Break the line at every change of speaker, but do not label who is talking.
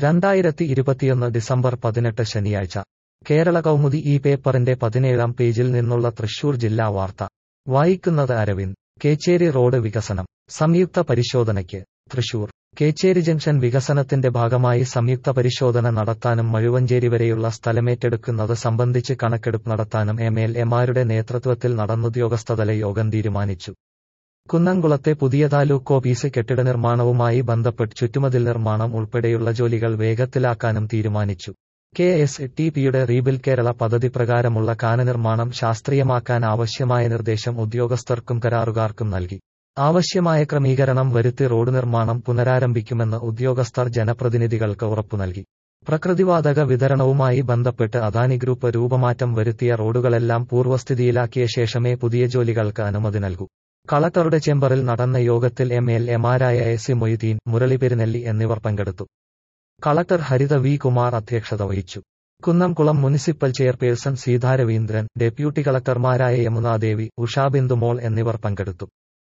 രണ്ടായിരത്തി ഇരുപത്തിയൊന്ന് ഡിസംബർ പതിനെട്ട് ശനിയാഴ്ച കേരള കൗമുദി ഈ പേപ്പറിന്റെ പതിനേഴാം പേജിൽ നിന്നുള്ള തൃശൂർ ജില്ലാ വാർത്ത വായിക്കുന്നത് അരവിന്ദ് കേച്ചേരി റോഡ് വികസനം സംയുക്ത പരിശോധനയ്ക്ക് തൃശൂർ കേച്ചേരി ജംഗ്ഷൻ വികസനത്തിന്റെ ഭാഗമായി സംയുക്ത പരിശോധന നടത്താനും മഴുവഞ്ചേരി വരെയുള്ള സ്ഥലമേറ്റെടുക്കുന്നത് സംബന്ധിച്ച് കണക്കെടുപ്പ് നടത്താനും എം എൽ എമാരുടെ നേതൃത്വത്തിൽ നടന്നുദ്യോഗസ്ഥതല യോഗം തീരുമാനിച്ചു കുന്നംകുളത്തെ പുതിയ താലൂക്ക് ഓഫീസ് കെട്ടിട നിർമ്മാണവുമായി ബന്ധപ്പെട്ട് ചുറ്റുമതിൽ നിർമ്മാണം ഉൾപ്പെടെയുള്ള ജോലികൾ വേഗത്തിലാക്കാനും തീരുമാനിച്ചു കെ എസ് ടി പിയുടെ റീബിൽ കേരള പദ്ധതി പ്രകാരമുള്ള കാന നിർമ്മാണം ശാസ്ത്രീയമാക്കാൻ ആവശ്യമായ നിർദ്ദേശം ഉദ്യോഗസ്ഥർക്കും കരാറുകാർക്കും നൽകി ആവശ്യമായ ക്രമീകരണം വരുത്തി റോഡ് നിർമ്മാണം പുനരാരംഭിക്കുമെന്ന് ഉദ്യോഗസ്ഥർ ജനപ്രതിനിധികൾക്ക് ഉറപ്പു നൽകി പ്രകൃതിവാതക വിതരണവുമായി ബന്ധപ്പെട്ട് അദാനി ഗ്രൂപ്പ് രൂപമാറ്റം വരുത്തിയ റോഡുകളെല്ലാം പൂർവ്വസ്ഥിതിയിലാക്കിയ ശേഷമേ പുതിയ ജോലികൾക്ക് അനുമതി നൽകൂ കളക്ടറുടെ ചേംബറിൽ നടന്ന യോഗത്തിൽ എം എൽ എമാരായ എസ് സി മൊയ്തീൻ മുരളി പെരുന്നെല്ലി എന്നിവർ പങ്കെടുത്തു കളക്ടർ ഹരിത വി കുമാർ അധ്യക്ഷത വഹിച്ചു Kunnamkulam municipal chairperson Seetha Raveendran deputy കളക്ടർമാരായ യമുനാദേവി ഉഷാബിന്ദുമോൾ എന്നിവർ പങ്കെടുത്തു